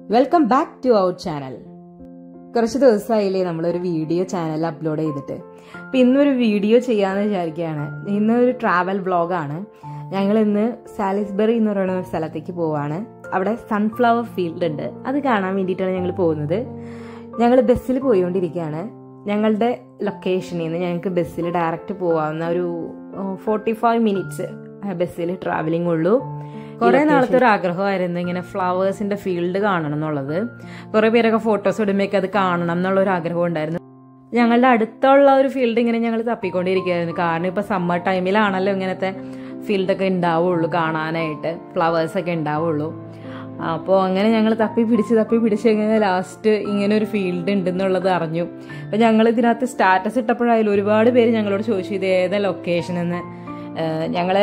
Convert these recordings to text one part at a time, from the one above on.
welcome back to our channel കുറച്ച് ദിവസമായില്ലേ നമ്മളൊരു വീഡിയോ ചാനൽ അപ്ലോഡ് ചെയ്തിട്ട് അപ്പം ഇന്നൊരു വീഡിയോ ചെയ്യാമെന്ന് വിചാരിക്കുകയാണ് ഇന്നൊരു ട്രാവൽ വ്ളോഗാണ് ഞങ്ങൾ ഇന്ന് സാലിസ്ബറി എന്ന് പറയുന്ന ഒരു സ്ഥലത്തേക്ക് പോവാണ് അവിടെ സൺഫ്ലവർ ഫീൽഡ് ഉണ്ട് അത് കാണാൻ വേണ്ടിയിട്ടാണ് ഞങ്ങൾ പോകുന്നത് ഞങ്ങൾ ബസ്സിൽ പോയിക്കൊണ്ടിരിക്കുകയാണ് ഞങ്ങളുടെ ലൊക്കേഷനിൽ നിന്ന് ഞങ്ങൾക്ക് ബസ്സിൽ ഡയറക്റ്റ് പോകാവുന്ന ഒരു ഫോർട്ടി ഫൈവ് മിനിറ്റ്സ് ബസ്സിൽ ട്രാവലിംഗ് ഉള്ളൂ കുറെ നാളത്തെ ഒരു ആഗ്രഹമായിരുന്നു ഇങ്ങനെ ഫ്ലവേഴ്സിന്റെ ഫീൽഡ് കാണണം എന്നുള്ളത് കുറെ പേരൊക്കെ ഫോട്ടോസ് ഇടുമ്പോഴേക്ക് അത് കാണണം എന്നുള്ള ഒരു ആഗ്രഹം ഉണ്ടായിരുന്നു ഞങ്ങളുടെ അടുത്തുള്ള ഒരു ഫീൽഡ് ഇങ്ങനെ ഞങ്ങൾ തപ്പിക്കൊണ്ടിരിക്കുകയായിരുന്നു കാരണം ഇപ്പൊ സമ്മർ ടൈമിലാണല്ലോ ഇങ്ങനത്തെ ഫീൽഡൊക്കെ ഉണ്ടാവുള്ളൂ കാണാനായിട്ട് ഫ്ലവേഴ്സ് ഒക്കെ ഉണ്ടാവുള്ളൂ അപ്പോൾ അങ്ങനെ ഞങ്ങൾ തപ്പി പിടിച്ച് തപ്പി പിടിച്ച് കഴിഞ്ഞാൽ ലാസ്റ്റ് ഇങ്ങനെ ഒരു ഫീൽഡ് ഉണ്ടെന്നുള്ളത് അറിഞ്ഞു അപ്പം ഞങ്ങൾ ഇതിനകത്ത് സ്റ്റാറ്റസ് ഇട്ടപ്പോഴായാലും ഒരുപാട് പേര് ഞങ്ങളോട് ചോദിച്ചു ഇത് ഏതാ ലൊക്കേഷൻ എന്ന് ഞങ്ങൾ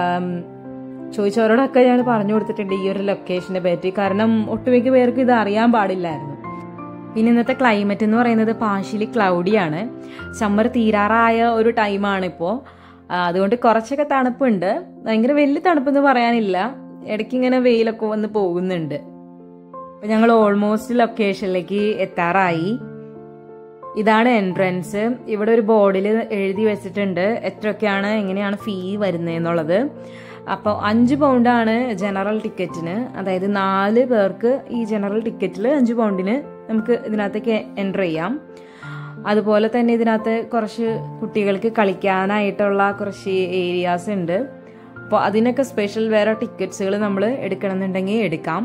ചോദിച്ചവരോടൊക്കെ ഞാൻ പറഞ്ഞു കൊടുത്തിട്ടുണ്ട് ഈ ഒരു ലൊക്കേഷനെ പറ്റി കാരണം ഒട്ടുമിക്ക പേർക്ക് ഇത് അറിയാൻ പാടില്ലായിരുന്നു പിന്നെ ഇന്നത്തെ ക്ലൈമറ്റ് എന്ന് പറയുന്നത് പാർഷ്യലി ക്ലൗഡിയാണ് സമ്മർ തീരാറായ ഒരു ടൈമാണ് ഇപ്പോൾ അതുകൊണ്ട് കുറച്ചൊക്കെ തണുപ്പുണ്ട് ഭയങ്കര വലിയ തണുപ്പെന്ന് പറയാനില്ല ഇടയ്ക്ക് ഇങ്ങനെ വെയിലൊക്കെ വന്ന് പോകുന്നുണ്ട് അപ്പം ഞങ്ങൾ ഓൾമോസ്റ്റ് ലൊക്കേഷനിലേക്ക് എത്താറായി ഇതാണ് എൻട്രൻസ് ഇവിടെ ഒരു ബോർഡിൽ എഴുതി വെച്ചിട്ടുണ്ട് എത്രയൊക്കെയാണ് എങ്ങനെയാണ് ഫീ വരുന്നതെന്നുള്ളത് അപ്പോൾ അഞ്ച് പൗണ്ടാണ് ജനറൽ ടിക്കറ്റിന് അതായത് നാല് പേർക്ക് ഈ ജനറൽ ടിക്കറ്റിൽ അഞ്ച് പൗണ്ടിന് നമുക്ക് ഇതിനകത്തേക്ക് എൻ്റർ ചെയ്യാം അതുപോലെ തന്നെ ഇതിനകത്ത് കുറച്ച് കുട്ടികൾക്ക് കളിക്കാനായിട്ടുള്ള കുറച്ച് ഏരിയാസ് ഉണ്ട് അപ്പോൾ അതിനൊക്കെ സ്പെഷ്യൽ വേറെ ടിക്കറ്റ്സുകൾ നമ്മൾ എടുക്കണമെന്നുണ്ടെങ്കിൽ എടുക്കാം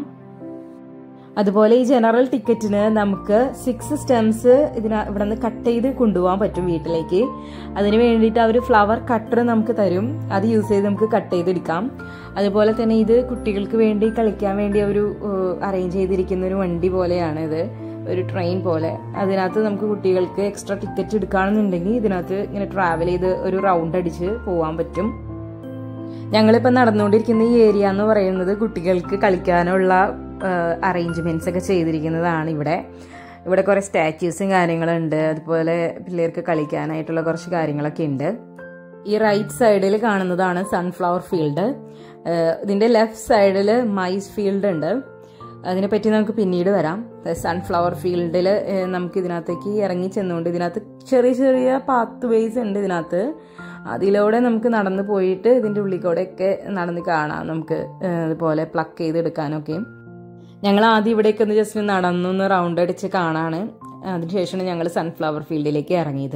അതുപോലെ ഈ ജനറൽ ടിക്കറ്റിന് നമുക്ക് സിക്സ് സ്റ്റെംസ് ഇതിന ഇവിടെ നിന്ന് കട്ട് ചെയ്ത് കൊണ്ടുപോകാൻ പറ്റും വീട്ടിലേക്ക് അതിന് വേണ്ടിയിട്ട് അവർ ഫ്ലവർ കട്ടർ നമുക്ക് തരും അത് യൂസ് ചെയ്ത് നമുക്ക് കട്ട് ചെയ്തെടുക്കാം അതുപോലെ തന്നെ ഇത് കുട്ടികൾക്ക് വേണ്ടി കളിക്കാൻ വേണ്ടി ഒരു അറേഞ്ച് ചെയ്തിരിക്കുന്ന ഒരു വണ്ടി പോലെയാണ് ഇത് ഒരു ട്രെയിൻ പോലെ അതിനകത്ത് നമുക്ക് കുട്ടികൾക്ക് എക്സ്ട്രാ ടിക്കറ്റ് എടുക്കുകയാണെന്നുണ്ടെങ്കിൽ ഇതിനകത്ത് ഇങ്ങനെ ട്രാവൽ ചെയ്ത് ഒരു റൗണ്ട് അടിച്ച് പോകാൻ പറ്റും ഞങ്ങളിപ്പോൾ നടന്നുകൊണ്ടിരിക്കുന്ന ഈ ഏരിയ എന്ന് പറയുന്നത് കുട്ടികൾക്ക് കളിക്കാനുള്ള അറേഞ്ച്മെന്റ്സ് ഒക്കെ ചെയ്തിരിക്കുന്നതാണ് ഇവിടെ ഇവിടെ കുറേ സ്റ്റാച്യൂസും കാര്യങ്ങളുണ്ട് അതുപോലെ പിള്ളേർക്ക് കളിക്കാനായിട്ടുള്ള കുറച്ച് കാര്യങ്ങളൊക്കെ ഉണ്ട് ഈ റൈറ്റ് സൈഡിൽ കാണുന്നതാണ് സൺഫ്ലവർ ഫീൽഡ് ഇതിന്റെ ലെഫ്റ്റ് സൈഡിൽ മൈസ് ഫീൽഡ് ഉണ്ട് അതിനെപ്പറ്റി നമുക്ക് പിന്നീട് വരാം സൺഫ്ലവർ ഫീൽഡിൽ നമുക്ക് ഇതിനകത്തേക്ക് ഇറങ്ങി ചെന്നുകൊണ്ട് ഇതിനകത്ത് ചെറിയ ചെറിയ പാത്ത് വേസ് ഉണ്ട് ഇതിനകത്ത് അതിലൂടെ നമുക്ക് നടന്നു പോയിട്ട് ഇതിൻ്റെ ഉള്ളിൽ കൂടെയൊക്കെ നടന്ന് കാണാം നമുക്ക് അതുപോലെ പ്ലക്ക് ചെയ്തെടുക്കാനൊക്കെ ഞങ്ങൾ ആദ്യം ഇവിടേക്ക് ഒന്ന് ജസ്റ്റ് നടന്നൊന്ന് റൗണ്ട് അടിച്ച് കാണാണ് അതിനുശേഷമാണ് ഞങ്ങൾ സൺഫ്ലവർ ഫീൽഡിലേക്ക് ഇറങ്ങിയത്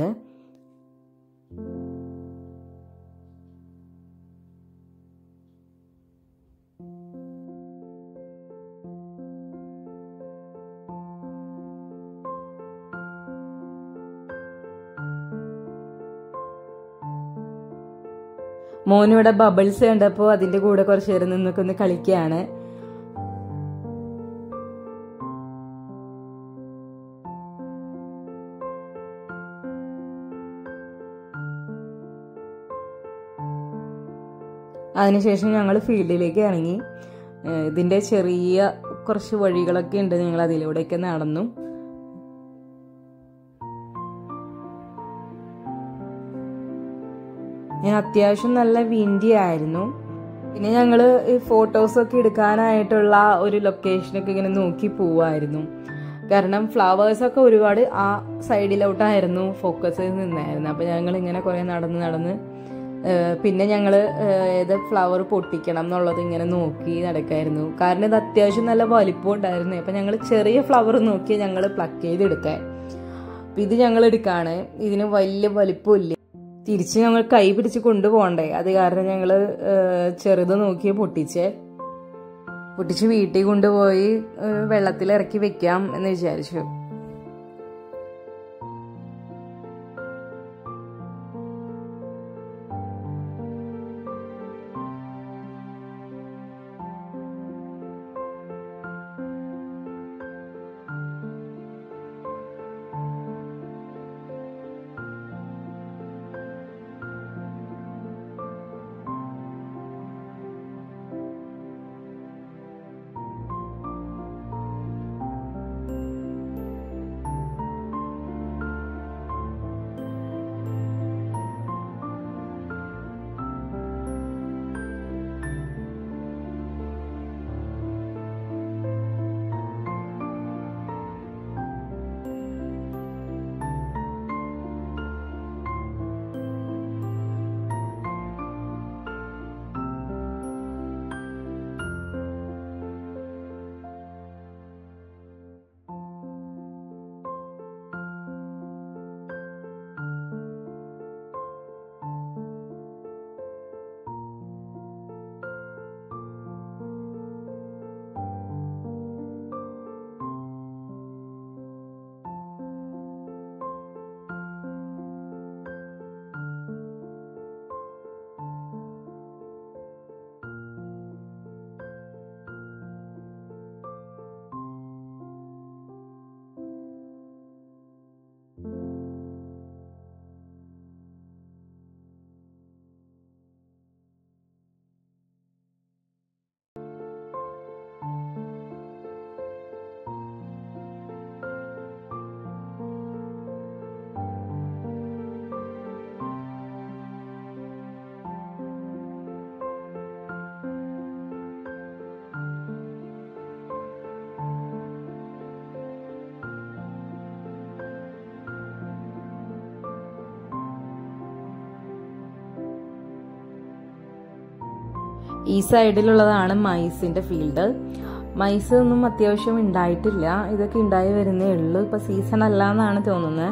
മോനിവിടെ ബബിൾസ് കണ്ടപ്പോൾ അതിന്റെ കൂടെ കുറച്ച് നേരം നിന്നൊക്കെ ഒന്ന് കളിക്കുകയാണ് അതിനുശേഷം ഞങ്ങൾ ഫീൽഡിലേക്ക് ഇറങ്ങി ഇതിന്റെ ചെറിയ കുറച്ച് വഴികളൊക്കെ ഉണ്ട് ഞങ്ങൾ അതിലൂടെയൊക്കെ നടന്നു ഞാൻ അത്യാവശ്യം നല്ല വിൻഡി ആയിരുന്നു പിന്നെ ഞങ്ങൾ ഈ ഫോട്ടോസൊക്കെ എടുക്കാനായിട്ടുള്ള ഒരു ലൊക്കേഷനൊക്കെ ഇങ്ങനെ നോക്കി പോവായിരുന്നു കാരണം ഫ്ലവേഴ്സൊക്കെ ഒരുപാട് ആ സൈഡിലോട്ടായിരുന്നു ഫോക്കസ് നിന്നായിരുന്നു അപ്പം ഞങ്ങൾ ഇങ്ങനെ കുറേ നടന്ന് നടന്ന് പിന്നെ ഞങ്ങൾ ഏത് ഫ്ലവർ പൊട്ടിക്കണം എന്നുള്ളത് ഇങ്ങനെ നോക്കി നടക്കായിരുന്നു കാരണം ഇത് അത്യാവശ്യം നല്ല വലിപ്പം ഉണ്ടായിരുന്നു അപ്പം ഞങ്ങൾ ചെറിയ ഫ്ലവർ നോക്കി ഞങ്ങൾ പ്ലക്ക് ചെയ്തെടുക്കാൻ അപ്പം ഇത് ഞങ്ങൾ എടുക്കാണ് ഇതിന് വലിയ വലിപ്പമില്ല തിരിച്ച് ഞങ്ങൾ കൈ പിടിച്ച് കൊണ്ടുപോകണ്ടേ അത് കാരണം ഞങ്ങൾ ചെറുത് നോക്കി പൊട്ടിച്ച് പൊട്ടിച്ച് വീട്ടിൽ കൊണ്ടുപോയി വെള്ളത്തിൽ ഇറക്കി വെക്കാം എന്ന് വിചാരിച്ചു ഈ സൈഡിലുള്ളതാണ് മൈസിന്റെ ഫീൽഡ് മൈസ് ഒന്നും അത്യാവശ്യം ഉണ്ടായിട്ടില്ല ഇതൊക്കെ ഉണ്ടായി വരുന്നേ ഉള്ളൂ ഇപ്പൊ സീസൺ അല്ല എന്നാണ് തോന്നുന്നത്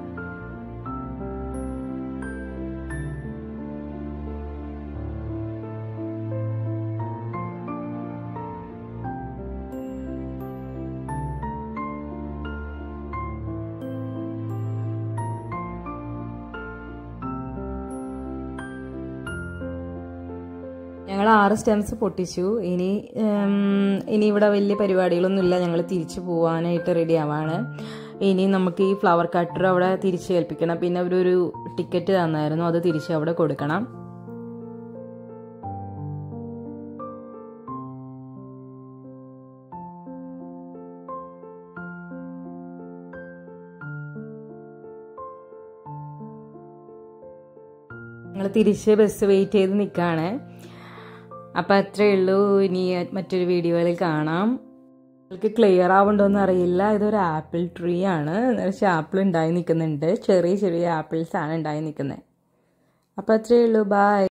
ഞങ്ങൾ ആറ് സ്റ്റെംസ് പൊട്ടിച്ചു ഇനി ഉം, ഇനി ഇവിടെ വലിയ പരിപാടികളൊന്നുമില്ല ഞങ്ങൾ തിരിച്ചു പോവാനായിട്ട് റെഡി ആവാണ് ഇനി നമുക്ക് ഈ ഫ്ലവർ കട്ടർ അവിടെ തിരിച്ച് ഏൽപ്പിക്കണം പിന്നെ അവരൊരു ടിക്കറ്റ് തന്നായിരുന്നു അത് തിരിച്ച് അവിടെ കൊടുക്കണം ഞങ്ങൾ തിരിച്ച് ബസ് വെയിറ്റ് ചെയ്ത് നിൽക്കുകയാണ് അപ്പം അത്രയേ ഉള്ളൂ ഇനി മറ്റൊരു വീഡിയോയിൽ കാണാം നിങ്ങൾക്ക് ക്ലിയർ ആവുണ്ടോന്ന് അറിയില്ല ഇതൊരു ആപ്പിൾ ട്രീ ആണ് നിറച്ച് ആപ്പിൾ ഉണ്ടായി നിൽക്കുന്നുണ്ട് ചെറിയ ചെറിയ ആപ്പിൾസ് ആണ് ഉണ്ടായി നിൽക്കുന്നത് അപ്പം അത്രയേ ഉള്ളൂ ബൈ